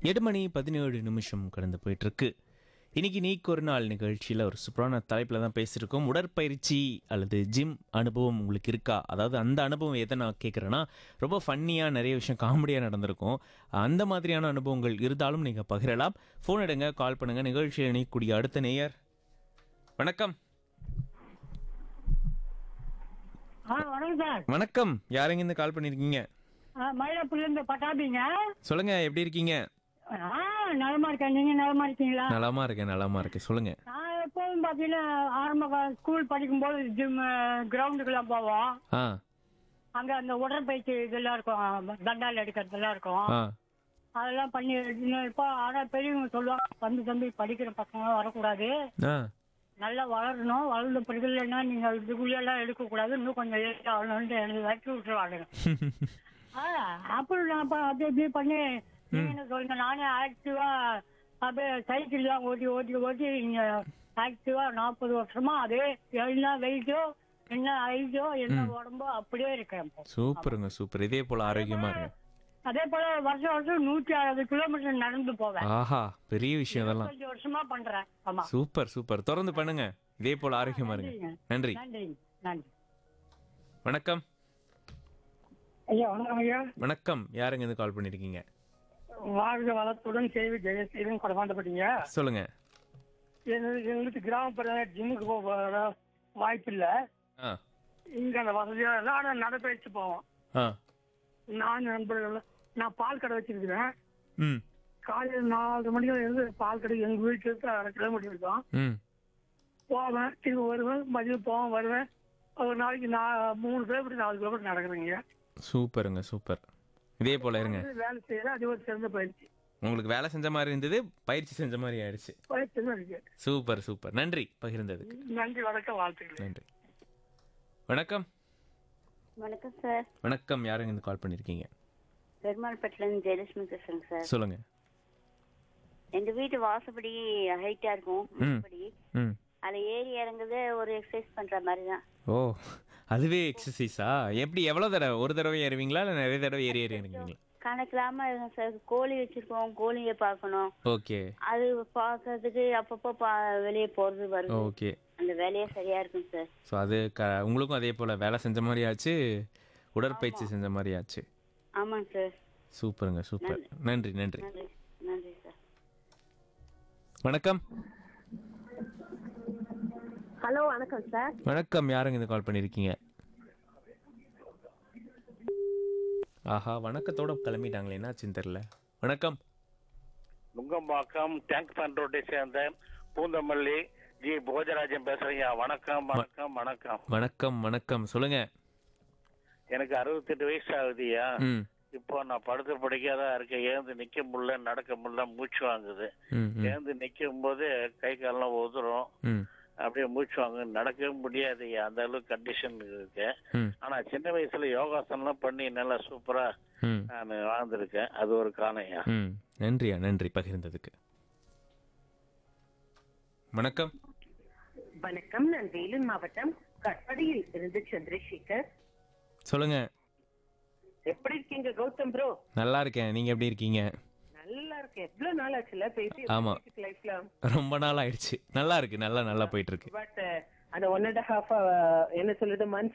எட்டு மணி பதினேழு நிமிஷம் கடந்து போயிட்டுருக்கு இன்னைக்கு நீக்கு ஒரு நாள் நிகழ்ச்சியில் ஒரு சூப்பரான தலைப்பில் தான் பேசியிருக்கோம் உடற்பயிற்சி அல்லது ஜிம் அனுபவம் உங்களுக்கு இருக்கா அதாவது அந்த அனுபவம் எதை நான் கேட்குறேன்னா ரொம்ப ஃபன்னியாக நிறைய விஷயம் காமெடியாக நடந்திருக்கும் அந்த மாதிரியான அனுபவங்கள் இருந்தாலும் நீங்கள் பகிரலாம் ஃபோன் எடுங்க கால் பண்ணுங்கள் நிகழ்ச்சியில் இணையக்கூடிய அடுத்த நேயர் வணக்கம் ஆ வணக்கம் சார் வணக்கம் யாரெங்க இருந்து கால் பண்ணியிருக்கீங்க ஆ, மயிலாப்பூர்லேருந்து பட்டாபிங்க சொல்லுங்கள் எப்படி இருக்கீங்க ஆ நலமா இருக்கேன் நீங்க நலமா இருக்கீங்களா நலமா இருக்கேன் நலமா இருக்கேன் சொல்லுங்கள் நான் எப்பவும் பார்த்தீங்கன்னா ஆரம்ப கா- ஸ்கூல் படிக்கும்போது ஜிம் கிரவுண்டுக்கெல்லாம் போவோம் ஆ அங்க அந்த உடற்பயிற்சி இதெல்லாம் இருக்கும் தண்டால் எடுக்கிறதெல்லாம் இருக்கும் ஆ அதெல்லாம் பண்ணி இன்னும் இப்போ ஆனா பெரியவங்க சொல்லுவாங்க தம்பி தம்பி படிக்கிற பசங்க வரக்கூடாது ஆ நல்லா வளரணும் வளர்ந்த பிறகு இல்லைன்னா நீங்க இதுக்குள்ளெல்லாம் எடுக்கக்கூடாது இன்னும் கொஞ்சம் ஏற்ற ஆகணும்னு எனக்கு வச்சு விட்டுருவாங்க ஆ அப்புறம் நான் அப்ப அப்படி இப்படி பண்ணி நீங்க என்ன சொல்லுங்க நானே ஆக்டிவா அப்படியே சைக்கிள் தான் ஓட்டி ஓட்டி ஓட்டி இங்க ஆக்டிவா நாற்பது வருஷமா அதே என்ன வெயிட்டோ என்ன ஹைட்டோ என்ன உடம்போ அப்படியே இருக்கேன் இப்போ. சூப்பருங்க சூப்பர் இதே போல ஆரோக்கியமா இருங்க அதே போல வருஷம் வருஷம் நூத்தி அறுபது கிலோமீட்டர் நடந்து போவேன் ஆஹா பெரிய விஷயம் அதெல்லாம் கொஞ்சம் வருஷமா பண்றேன் ஆமா சூப்பர் சூப்பர் தொடர்ந்து பண்ணுங்க இதே போல ஆரோக்கியமா இருங்க நன்றி நன்றி நன்றி வணக்கம் ஐயா வணக்கம் ஐயா வணக்கம் யாருங்க இருந்து கால் பண்ணிருக்கீங்க வாழ்க வளத்துடன் செய்தி ஜெயசீலன் கொடமாண்டப்பட்டீங்க சொல்லுங்க எங்களுக்கு எங்களுக்கு கிராமப்புற ஜிம்முக்கு போக வாய்ப்பு இல்ல ஆ இங்க அந்த வசதியா இல்லை ஆனா நடைபயிற்சி போவோம் ஆ நான் நண்பர்கள் நான் பால் கடை வச்சிருக்கிறேன் ம் காலையில் நாலு மணிக்கு இருந்து பால் கடை எங்க வீட்டுக்கு அரை கிலோமீட்டர் இருக்கும் ம் போவேன் திரும்ப வருவேன் மதியம் போவேன் வருவேன் ஒரு நாளைக்கு நான் மூணு கிலோமீட்டர் நாலு கிலோமீட்டர் நடக்கிறேங்க சூப்பருங்க சூப்பர் இதே போல இருங்க வேலை செய்யறேன் அது ஒரு சிறந்த பயிற்சி உங்களுக்கு வேலை செஞ்ச மாதிரி இருந்தது பயிற்சி செஞ்ச மாதிரி ஆயிடுச்சு பயிற்சி தான் இருக்கு சூப்பர் சூப்பர் நன்றி பகிர்ந்ததுக்கு நன்றி வணக்கம் வாழ்த்துக்கள் நன்றி வணக்கம் வணக்கம் சார் வணக்கம் யாருங்க இருந்து கால் பண்ணிருக்கீங்க பெருமாள்பட்டிலேருந்து ஜெயலட்சுமி பேசுறேங்க சார் சொல்லுங்க எங்க வீட்டு வாசப்படி ஹைட்டா இருக்கும் வாசப்படி ம் அதுல ஏறி இறங்குறது ஒரு எக்ஸசைஸ் பண்ற மாதிரி தான் ஓ அதுவே எக்ஸசைஸா எப்படி எவ்வளோ தடவை ஒரு தடவை ஏறுவீங்களா இல்லை நிறைய தடவை ஏறி ஏறி இறங்குவீங்களா கணக்கில்லாம இருக்கும் சார் கோழி வச்சிருக்கோம் கோழியை பார்க்கணும் ஓகே அது பார்க்கறதுக்கு அப்பப்போ பா வெளியே போறது வருது ஓகே அந்த வேலையே சரியா இருக்கும் சார் ஸோ அது க உங்களுக்கும் அதே போல் வேலை செஞ்ச மாதிரி ஆச்சு உடற்பயிற்சி செஞ்ச மாதிரி ஆச்சு ஆமாங்க சார் சூப்பருங்க சூப்பர் நன்றி நன்றி நன்றி நன்றி சார் வணக்கம் ஹலோ வணக்கம் சார் வணக்கம் யாருங்க இந்த கால் பண்ணியிருக்கீங்க ஆஹா வணக்கத்தோட கிளம்பிட்டாங்களே என்னாச்சுன்னு தெரில வணக்கம் நுங்கம்பாக்கம் டேங்க் பண்ட் ரோட்டை சேர்ந்த பூந்தமல்லி ஜி போஜராஜன் பேசுறீங்க வணக்கம் வணக்கம் வணக்கம் வணக்கம் வணக்கம் சொல்லுங்க எனக்கு அறுபத்தெட்டு வயசு ஆகுதுயா ம் இப்போ நான் படுத்து படிக்காதான் இருக்கேன் ஏந்து நிக்க முடியல நடக்க முடியல மூச்சு வாங்குது ம் ம், ஏந்து நிக்கும் போது கை காலெல்லாம் உதுரும் ம் அப்படியே மூச்சு வாங்க நடக்கவே முடியாதுயா அந்த அளவுக்கு கண்டிஷன் இருக்கு ம் ஆனா சின்ன வயசுல யோகாசனம்லாம் பண்ணி நல்லா சூப்பரா ம் நான் வாழ்ந்திருக்கேன் அது ஒரு காரணம்யா ம் நன்றியா நன்றி பகிர்ந்ததுக்கு வணக்கம் வணக்கம் நான் வேலூர் மாவட்டம் கட்படியில் இருந்து சந்திரசேகர் சொல்லுங்க எப்படி இருக்கீங்க கௌதம் ப்ரோ நல்லா இருக்கேன் நீங்க எப்படி இருக்கீங்க நல்லா இருக்கு எவ்வளவு நாள் ஆச்சுல பேசி ஆமா. லைஃப்ல ரொம்ப நாள் ஆயிடுச்சு நல்லா இருக்கு நல்லா நல்லா போயிட்டு இருக்கு பட் அந்த ஒன் அண்ட் ஹாஃப் என்ன சொல்றது மந்த்ஸ்